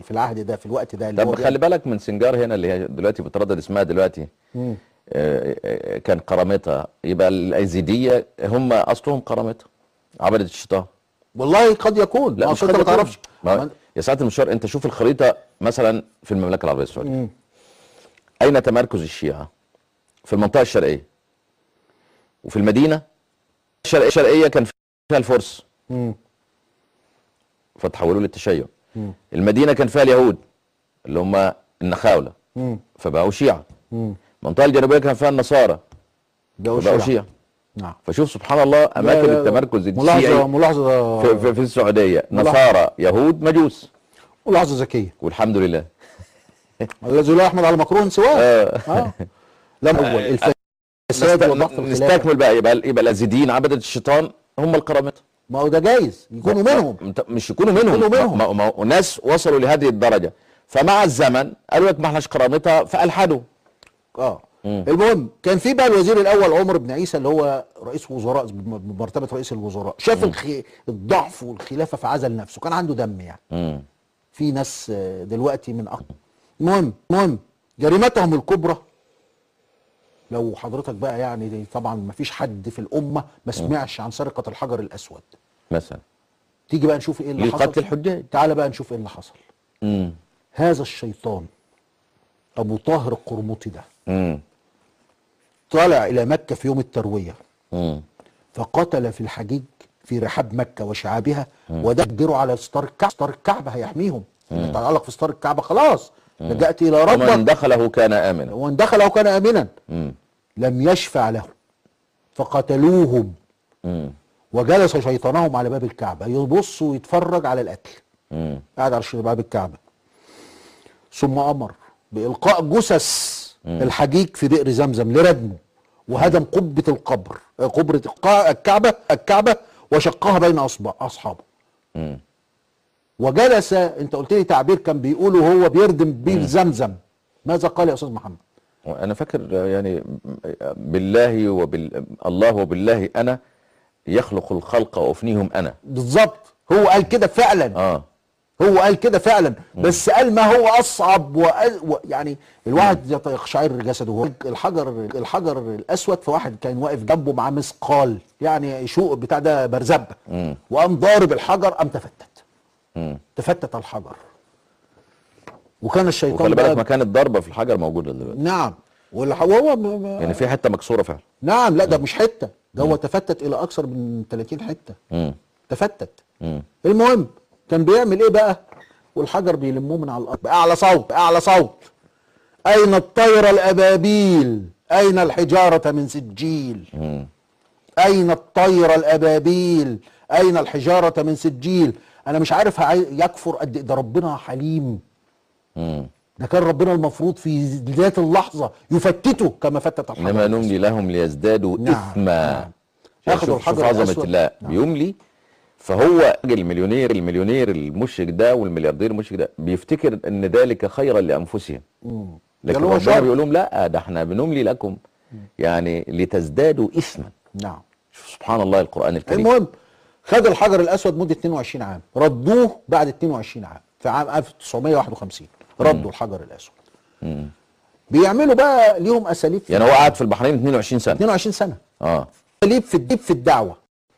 في العهد ده في الوقت ده اللي طب هو خلي بالك من سنجار هنا اللي هي دلوقتي بتردد اسمها دلوقتي مم. آه، آه، كان قرامطة يبقى الأيزيدية هم أصلهم قرامطة عبدة الشيطان والله قد يكون لا ما مش أصل انت قد ما يكون. تعرفش ما ما- يا سعادة المشوار أنت شوف الخريطة مثلا في المملكة العربية السعودية أين تمركز الشيعة؟ في المنطقة الشرقية وفي المدينة الشرقية, الشرقية كان فيها الفرس مم. فتحولوا للتشيع المدينة كان فيها اليهود اللي هم النخاولة مم. فبقوا شيعة مم. المنطقة الجنوبية كان فيها النصارى ده فبقوا شيعة. شيعة نعم فشوف سبحان الله لا، أماكن لا، التمركز ملاحظة الشيعي ملاحظة في, في, في السعودية ملاحظة. نصارى يهود مجوس ملاحظة ذكية والحمد لله الذي لا يحمد على مكروه سواه آه. اه لم اول الفساد نست- وضعف الخلافة نستكمل بقى يبقى يبقى الازيديين عبدة الشيطان هم القرامطة ما هو ده جايز يكونوا منهم انت مش يكونوا منهم يكونوا منهم. ما, ما, ما ناس وصلوا لهذه الدرجة فمع الزمن قالوا لك ما احناش قرامطة فألحدوا اه المهم كان في بقى الوزير الاول عمر بن عيسى اللي هو رئيس وزراء بمرتبه رئيس الوزراء شاف الخي... الضعف والخلافه فعزل نفسه كان عنده دم يعني مم. في ناس آه، دلوقتي من أق... المهم المهم جريمتهم الكبرى لو حضرتك بقى يعني دي طبعا ما فيش حد في الامه ما سمعش عن سرقه الحجر الاسود مثلا تيجي بقى نشوف ايه اللي حصل لقتل الحجاج تعالى بقى نشوف ايه اللي حصل مم. هذا الشيطان ابو طاهر القرمطي ده مم. طالع الى مكه في يوم الترويه مم. فقتل في الحجيج في رحاب مكه وشعابها ودبروا على ستار الكعبه ستار الكعبه هيحميهم اللي تعلق في ستار الكعبه خلاص لجأت الى ومن ربك دخله كان آمنا وان دخله كان امنا مم. لم يشفع له فقتلوهم مم. وجلس شيطانهم على باب الكعبه يبص ويتفرج على القتل مم. قاعد على باب الكعبه ثم امر بالقاء جثث الحجيج في بئر زمزم لردمه وهدم قبه القبر آه، قبره القاع- الكعبه الكعبه وشقها بين اصبع اصحابه مم. وجلس انت قلت لي تعبير كان بيقوله هو بيردم بير زمزم ماذا قال يا استاذ محمد انا فاكر يعني بالله وبال الله وبالله انا يخلق الخلق وافنيهم انا بالظبط هو قال كده فعلا اه هو قال كده فعلا بس قال ما هو اصعب وأ- و... يعني الواحد يط- يقشعر جسده هو الحجر الحجر الاسود فواحد كان واقف جنبه معاه مثقال يعني شوق بتاع ده برزبه وقام ضارب الحجر قام تفتت مم. تفتت الحجر وكان الشيطان وخلي بالك بقى- مكان الضربه في الحجر موجوده دلوقتي نعم والح- وهو م- م- يعني في حته مكسوره فعلا نعم لا ده مش حته ده هو تفتت الى اكثر من 30 حته مم. تفتت مم. المهم كان بيعمل ايه بقى والحجر بيلموه من على الارض باعلى صوت باعلى صوت اين الطير الابابيل اين الحجاره من سجيل مم. اين الطير الابابيل اين الحجاره من سجيل انا مش عارف هعي- يكفر قد إيه. ده ربنا حليم مم. ده كان ربنا المفروض في ذات اللحظه يفتته كما فتت الحجر انما نملي لهم ليزدادوا نعم. اثما نعم. شوف- ياخدوا شوف الحجر عظمه الأسود. الله نعم. بيملي فهو المليونير المليونير المشرك ده والملياردير المشرك ده بيفتكر ان ذلك خيرا لانفسهم ده لكن اللي هو ربنا شر. بيقول لهم لا ده احنا بنملي لكم يعني لتزدادوا اثما نعم شوف سبحان الله القران الكريم المهم خد الحجر الاسود مده 22 عام ردوه بعد 22 عام في عام 1951 ردوا الحجر الاسود مم. بيعملوا بقى ليهم اساليب في يعني هو قعد في البحرين 22 سنه 22 سنه اه اساليب في الدين في الدعوه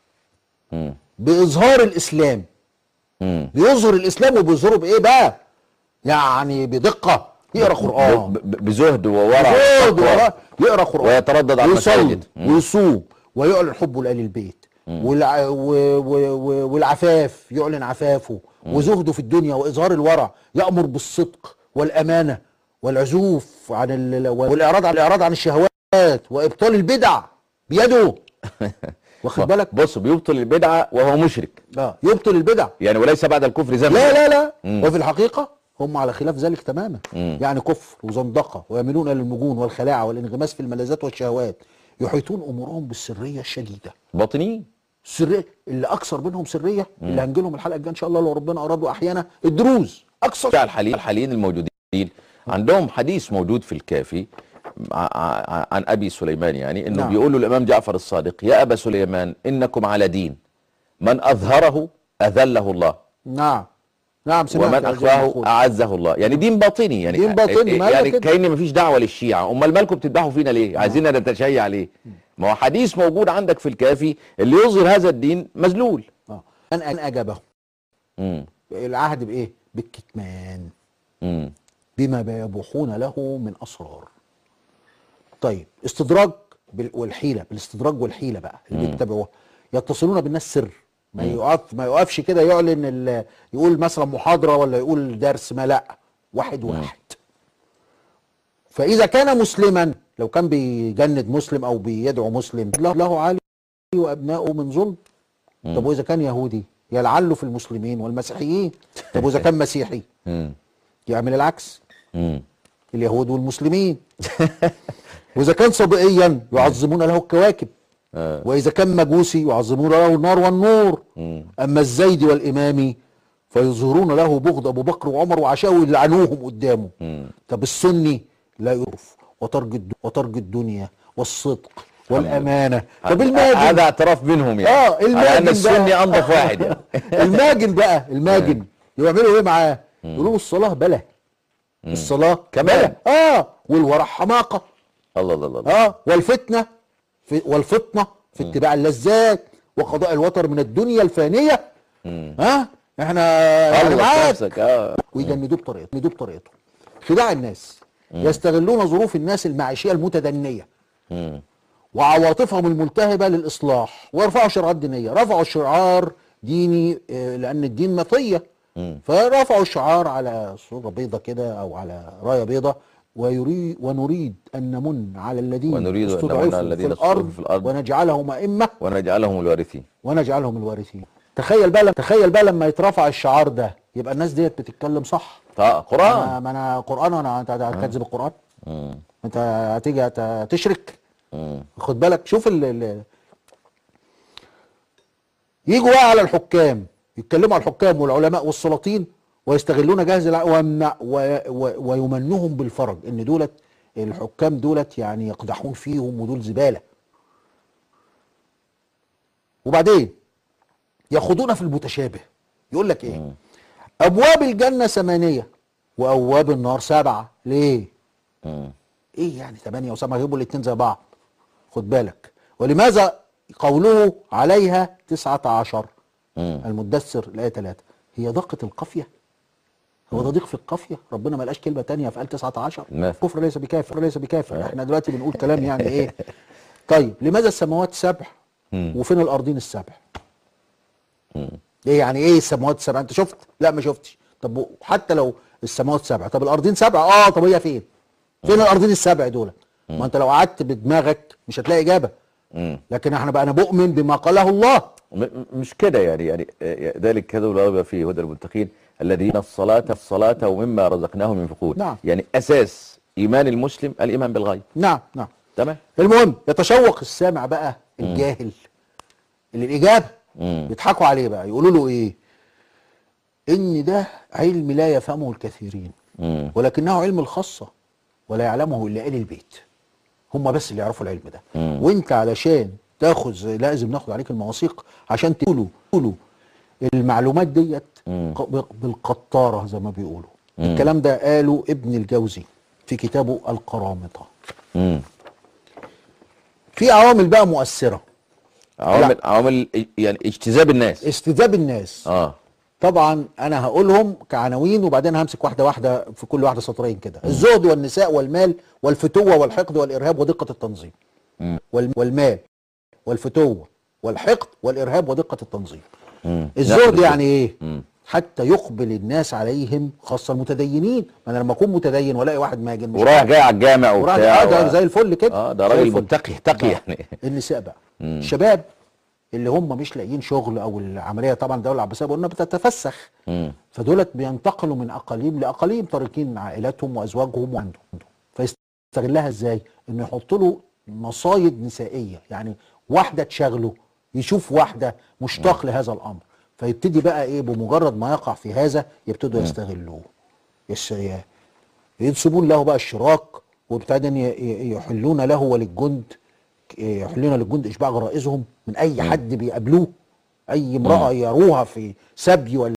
مم. باظهار الاسلام مم. بيظهر الاسلام وبيظهره بايه بقى يعني بدقه يقرا قران ب- ب- بزهد وورع يقعد وتقوى. وراه يقرا قران ويتردد على ويصلي المساجد مم. ويصوم ويعلن حبه لآل البيت والع... و... و... و... والعفاف يعلن عفافه وزهده في الدنيا وإظهار الورع يأمر بالصدق والأمانة والعزوف عن ال... والإعراض عن الإعراض عن الشهوات وإبطال البدع بيده واخد بالك بص بيبطل البدعه وهو مشرك اه يبطل البدع يعني وليس بعد الكفر ذنب لا لا لا مم. وفي الحقيقة هم على خلاف ذلك تماما مم. يعني كفر وزندقة ويميلون إلى المجون والخلاعة والانغماس في الملذات والشهوات يحيطون أمورهم بالسرية الشديدة باطنيين سرية اللي أكثر منهم سرية اللي هنجي لهم الحلقة الجاية إن شاء الله لو ربنا أراد وأحيانا الدروز أكثر بتاع الحاليين الحاليين الموجودين عندهم حديث موجود في الكافي ع- ع- عن ابي سليمان يعني انه نعم. بيقول له الامام جعفر الصادق يا ابا سليمان انكم على دين من اظهره اذله الله نعم نعم سمعت ومن هذه اخفاه المقولة. اعزه الله يعني دين باطني يعني دين باطني، ما هي يعني كده. كأن مفيش دعوه للشيعه امال مالكم بتذبحوا فينا ليه عايزين نتشيع ليه ما هو حديث موجود عندك في الكافي اللي يظهر هذا الدين مذلول اه ان ان اجابه امم العهد بايه بالكتمان امم بما يبوحون له من اسرار طيب استدراج بال- والحيله بالاستدراج والحيله بقى اللي بيتبعوها يتصلون بالناس سر ما يقف ما يقفش كده يعلن ال- يقول مثلا محاضره ولا يقول درس ما لا واحد واحد فاذا كان مسلما لو كان بيجند مسلم او بيدعو مسلم له- له علي وابنائه من ظلم طب واذا كان يهودي يلعله في المسلمين والمسيحيين طب واذا كان مسيحي امم يعمل العكس امم اليهود والمسلمين واذا كان صبئيا يعظمون له الكواكب آه. واذا كان مجوسي يعظمون له النار والنور مم. اما الزيدي والامامي فيظهرون له بغض ابو بكر وعمر وعشاء ويلعنوهم قدامه مم. طب السني لا يعرف وترك الد- وترك الدنيا والصدق والامانه طب هذا الماجن اعتراف منهم يعني اه على ان الماجن السني بقى انظف واحد يعني الماجن بقى الماجن يعملوا ايه معاه يقولوا له الصلاه بلا الصلاه كمان. بلا. اه والورع حماقه الله الله الله اه والفتنه في والفطنه في اتباع اللذات وقضاء الوتر من الدنيا الفانيه ها احنا يعني الله معاك نفسك اه ويجندوه بطريقته يجندوه بطريقته خداع الناس يستغلون ظروف الناس المعيشيه المتدنيه مم. وعواطفهم الملتهبه للاصلاح ويرفعوا شعارات دينيه رفعوا شعار ديني آه، لان الدين مطيه فرفعوا الشعار على صوره بيضه كده او على رايه بيضه ويريد ونريد ان نمن على الذين ونريد أن نمن استضعفوا على الذين في استضعفوا الارض في الأرض ونجعلهم ائمه ونجعلهم الوارثين ونجعلهم الوارثين تخيل بقى تخيل بقى لما يترفع الشعار ده يبقى الناس ديت بتتكلم صح اه قران انا ما انا قران وانا انت هتكذب القران مم. انت هتيجي هت- تشرك مم. خد بالك شوف ال ال يجوا بقى على الحكام يتكلموا على الحكام والعلماء والسلاطين ويستغلون جهاز الع... ويمنع و... و... ويمنهم بالفرج ان دولت الحكام دولت يعني يقدحون فيهم ودول زباله وبعدين يخوضون في المتشابه يقول لك ايه ابواب الجنه ثمانيه وابواب النار سبعه ليه مم. ايه يعني ثمانية وسبعة يبقوا الاتنين زي بعض خد بالك ولماذا قوله عليها تسعة عشر مم. المدثر الآية 3 هي دقة القافية هو ده ضيق في القافية ربنا ما لقاش كلمة تانية فقال 19 ما في. كفر ليس بكافر ليس بكافر احنا دلوقتي بنقول كلام يعني ايه طيب لماذا السماوات سبع مم. وفين الأرضين السبع مم. ايه يعني ايه السماوات السبع انت شفت لا ما شفتش طب حتى لو السماوات سبع طب الارضين سبع اه طب هي فين فين الارضين السبع دول ما انت لو قعدت بدماغك مش هتلاقي اجابه مم. لكن احنا بقى بؤمن بما قاله الله م- م- مش كده يعني يعني آه، ذلك كذا ورغب في هدى المتقين الذين الصلاة الصلاة ومما رزقناهم ينفقون نعم. يعني أساس إيمان المسلم الإيمان بالغيب نعم نعم تمام المهم يتشوق السامع بقى الجاهل اللي الاجابه مم. يضحكوا عليه بقى يقولوا له ايه ان ده علم لا يفهمه الكثيرين مم. ولكنه علم الخاصه ولا يعلمه الا اهل البيت هم بس اللي يعرفوا العلم ده مم. وانت علشان تاخذ لازم ناخد عليك المواثيق عشان تقولوا تقولوا المعلومات ديت مم. ق- بالقطاره زي ما بيقولوا الكلام ده قاله ابن الجوزي في كتابه القرامطه مم. في عوامل بقى مؤثره عوامل عوامل يعني اجتذاب الناس استجاب الناس اه طبعا انا هقولهم كعناوين وبعدين همسك واحده واحده في كل واحده سطرين كده الزهد والنساء والمال والفتوه والحقد والارهاب ودقه التنظيم مم. وال- والمال والفتوه والحقد والارهاب ودقه التنظيم مم. الزهد ناخد يعني ايه مم. حتى يقبل الناس عليهم خاصه المتدينين ما انا لما اكون متدين والاقي واحد ماجن مش ورايح جاي على الجامع وراح وبتاع آه ده و- زي الفل كده اه ده زي راجل الفل. متقي تقي آه. يعني النساء بقى الشباب اللي هم مش لاقيين شغل او العمليه طبعا الدوله العباسيه قلنا بتتفسخ مم. فدولت بينتقلوا من اقاليم لاقاليم تاركين عائلاتهم وازواجهم وعندهم فيستغلها ازاي؟ انه يحط له مصايد نسائيه يعني واحده تشغله يشوف واحده مشتاق لهذا الامر فيبتدي بقى ايه بمجرد ما يقع في هذا يبتدوا يستغلوه يس- ي- ينسبون له بقى الشراك وابتدى يحلون له وللجند يحلون للجند اشباع غرائزهم من اي حد بيقابلوه اي امراه يروها في سبي ولا